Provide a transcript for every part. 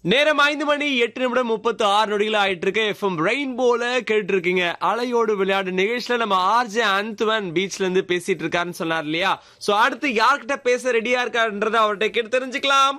நேரம் ஐந்து மணி எட்டு நிமிடம் முப்பத்து ஆறு நொடிகள் ஆயிட்டு இருக்கு எஃப்எம் ரெயின்போல கேட்டு இருக்கீங்க அலையோடு விளையாடு நிகழ்ச்சியில நம்ம ஆர்ஜே அந்துவன் பீச்ல இருந்து பேசிட்டு இருக்காருன்னு சொன்னார் இல்லையா சோ அடுத்து யார்கிட்ட பேச ரெடியா இருக்காருன்றத அவர்கிட்ட கேட்டு தெரிஞ்சுக்கலாம்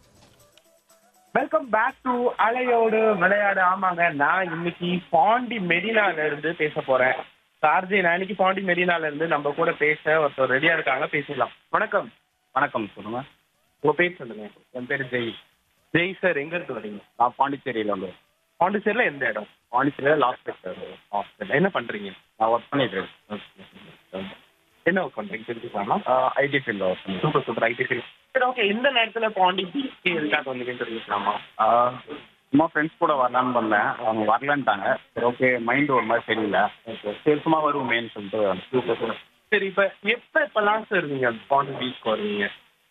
வெல்கம் பேக் டு அலையோடு விளையாடு ஆமாங்க நான் இன்னைக்கு பாண்டி மெரினால இருந்து பேச போறேன் சார்ஜி நான் இன்னைக்கு பாண்டி மெரினால இருந்து நம்ம கூட பேச ஒருத்தர் ரெடியா இருக்காங்க பேசிடலாம் வணக்கம் வணக்கம் சொல்லுங்க உங்க பேர் சொல்லுங்க என் பேர் ஜெய் ஜெய் சார் எங்க இருந்து வரீங்க நான் பாண்டிச்சேரியில் வந்து பாண்டிச்சேரியில எந்த இடம் பாண்டிச்சேரியில் லாஸ்ட் செக்டர் ஹாஸ்பிட்டல் என்ன பண்றீங்க நான் ஒர்க் பண்ணிட்டு இருக்கேன் என்ன ஒர்க் பண்றீங்க தெரிஞ்சுக்கலாமா ஐடி ஃபீல்டில் ஒர்க் பண்ணிட்டு சூப்பர் சூப்பர் ஐடி ஃபீல்ட் சரி ஓகே இந்த நேரத்துல பாண்டி பீச் எதுக்காக வந்தீங்கன்னு தெரிஞ்சுக்கலாமா இருக்கேன். சும்மா ஃப்ரெண்ட்ஸ் கூட வரலான்னு வந்தேன் அவங்க வரலன்ட்டாங்க சரி ஓகே மைண்ட் ஒரு மாதிரி சரியில்லை சரி சும்மா வருவோமேன்னு சொல்லிட்டு சூப்பர் சூப்பர் சரி இப்ப எப்ப எப்பெல்லாம் சார் நீங்க பாண்டி பீச் வருவீங்க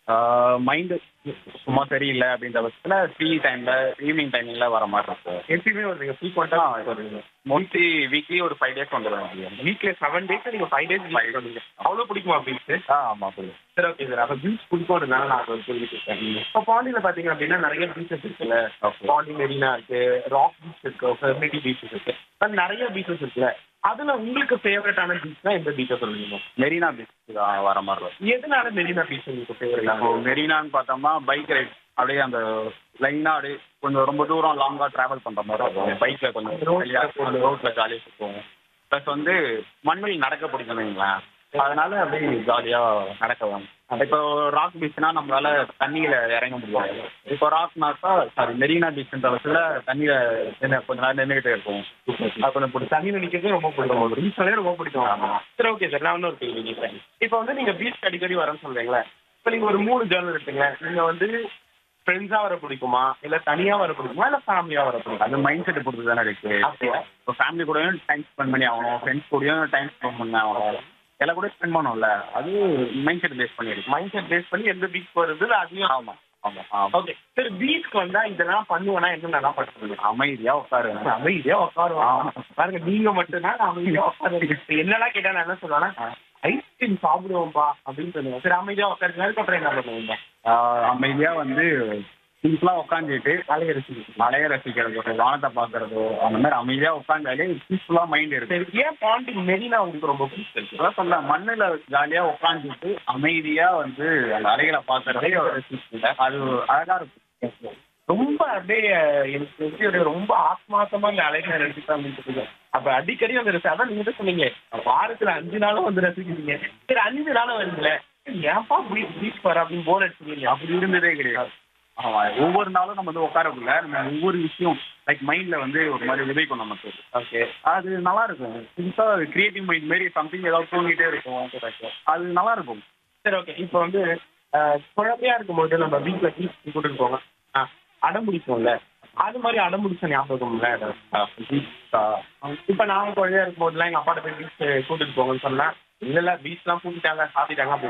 மைண்டு சும்மா சரியில்லை அப்படின்ற பட்சத்தில் ஃப்ரீ டைமில் ஈவினிங் டைமிங்கில் வர மாதிரி இருக்கும் எப்பயுமே வருவீங்க ஃப்ரீக்வெண்டா வருவீங்க மோஸ்ட்லி வீக்லி ஒரு ஃபைவ் டேஸ் வந்துடுவேன் வீக்ல செவன் டேஸ் நீங்க ஃபைவ் டேஸ் Five. பண்ணுவீங்க அவ்வளவு பிடிக்குமா பீச் ஆ ஆமாம் புரியுது சரி ஓகே சார் அப்ப பீச் பிடிக்கும்னால நான் அதை சொல்லிட்டு இப்போ பாண்டியில பாத்தீங்க அப்படின்னா நிறைய பீச்சஸ் இருக்குல்ல Okay. பாண்டி மெரினா இருக்கு ராக் பீச் இருக்கு ஃபெர்னிட்டி பீச்சஸ் இருக்கு அது நிறைய பீச்சஸ் இருக்குல்ல அதுல உங்களுக்கு ஃபேவரட்டான பீச்னா எந்த பீச்சை சொல்லுவீங்க மெரினா பீச் வர மாதிரி இருக்கும் எதனால மெரினா பீச் உங்களுக்கு இப்போ ஃபேவரட் மெரினான்னு பார்த்தோம்னா பைக் ரைட் அப்படியே அந்த லைனாக அப்படியே கொஞ்சம் ரொம்ப தூரம் லாங்காக ட்ராவல் பண்ணுற மாதிரி இருக்கும் பைக்கில் கொஞ்சம் Road ல ரோட்டில் ஜாலியாக சுற்றுவோம் ப்ளஸ் வந்து மண்ணில் நடக்க பிடிக்கும் வைங்களேன் அதனால அப்படியே ஜாலியாக நடக்குவோம் இப்போ ராக் பீச்னா நம்மளால தண்ணியில இறங்க முடியாது இப்போ ராக்னாக்கா சாரி மெரினா பீச்ன்ற வச்சுல தண்ணியில நின்னு- கொஞ்ச நேரம் நின்றுகிட்டே இருக்கும் அது கொஞ்சம் பிடிச்சி தண்ணி நினைக்கிறது ரொம்ப பிடிக்கும் பீச்னாலே ரொம்ப பிடிக்கும் சரி ஓகே சார் நான் இன்னொரு கேள்வி கேட்கிறேன் இப்போ வந்து நீங்க பீச் அடிக்கடி வரேன்னு சொல்றீங்களே இப்போ நீங்க ஒரு மூணு ஜேர்னல் எடுத்துங்களேன் நீங்க வந்து ஃப்ரெண்ட்ஸா வர பிடிக்குமா இல்ல தனியா வர பிடிக்குமா இல்ல ஃபேமிலியா வர பிடிக்குமா அது மைண்ட் செட் பொறுத்து தானே இருக்கு அப்படியா? இப்போ ஃபேமிலி கூடயும் டைம் ஸ்பெண்ட் பண்ணி ஆகணும் ஃப்ரெண்ட்ஸ் கூடயும் டைம் ஸ்பெண்ட் பண்ண ஆகணும் எல்லாம் கூட ஸ்பெண்ட் பண்ணணும்ல அது மைண்ட் செட் பேஸ் பண்ணியிருக்கு மைண்ட் செட் பேஸ் பண்ணி எந்த பீச் போறது அதையும் ஆமா ஆமா ஆமா ஓகே சரி பீச்க்கு வந்தா இதெல்லாம் பண்ணுவேனா என்னென்னலாம் பண்ணுவீங்க அமைதியா உட்காருங்க அமைதியா உட்காருவாங்க பாருங்க நீங்க மட்டும்தான் நான் அமைதியா உட்காருங்க என்னெல்லாம் கேட்டா நான் என்ன சொல்லுவேன்னா ஐஸ்கிரீம் சாப்பிடுவோம்பா அப்படின்னு சொல்லுவேன் சரி அமைதியா உட்காருங்க அதுக்கப்புறம் என்ன பண்ணுவீங்க ஆஹ் அமைதியா வந்து சிம்பிளா உட்காந்துட்டு தலையை ரசிச்சு மலையை ரசிக்கிறதோ வானத்தை பாக்குறதோ அந்த மாதிரி அமைதியா உட்காந்தாலே பீஸ்ஃபுல்லா மைண்ட் இருக்கு சரி ஏன் பாண்டி மெரினா உங்களுக்கு ரொம்ப பிடிச்சிருக்கு அதான் சொல்ல மண்ணுல ஜாலியா உட்காந்துட்டு அமைதியா வந்து அந்த அலைகளை பாக்குறதே ஒரு ரசிப்பு. அது அழகா இருக்கும் ரொம்ப அப்படியே எனக்கு தெரிஞ்சு அப்படியே ரொம்ப ஆத்மார்த்தமா இந்த அலைகளை ரசிப்பா அப்படின்னு சொல்லுங்க அப்ப அடிக்கடி வந்து ரசி அதான் நீங்க தான் சொன்னீங்க வாரத்துல அஞ்சு நாளும் வந்து ரசிக்கிறீங்க சரி அஞ்சு நாளும் வருதுல ஏன்பா பீச் பீச் வர அப்படின்னு போர் அடிச்சுக்கிறீங்க அப்படி இருந்ததே கிடையாது ஆமா ஒவ்வொரு நாளும் நம்ம வந்து உட்காரக்குள்ள நம்ம ஒவ்வொரு விஷயம் லைக் மைண்ட்ல வந்து ஒரு மாதிரி விதைக்கும் நமக்கு ஓகே அது நல்லா இருக்கும் புதுசா கிரியேட்டிவ் மைண்ட் மாரி சம்திங் ஏதாவது தோங்கிட்டே இருக்கும் அது நல்லா இருக்கும் சரி ஓகே இப்போ வந்து அஹ், குழந்தையா இருக்கும்போது நம்ம வீட்டுல பீச் கூட்டிட்டு போங்க ஆ, அடம் பிடிக்கும்ல அது மாதிரி அடம் பிடிச்ச ஞாபகம்ல இப்ப நாங்க குழந்தையா இருக்கும்போதுலாம் எங்க அப்பாட்ட போய் பீச் கூட்டிட்டு போங்கன்னு சொன்னா இல்ல இல்ல பீச் எல்லாம் கூட்டிட்டாங்க சாத்திட்டாங்க அப்படி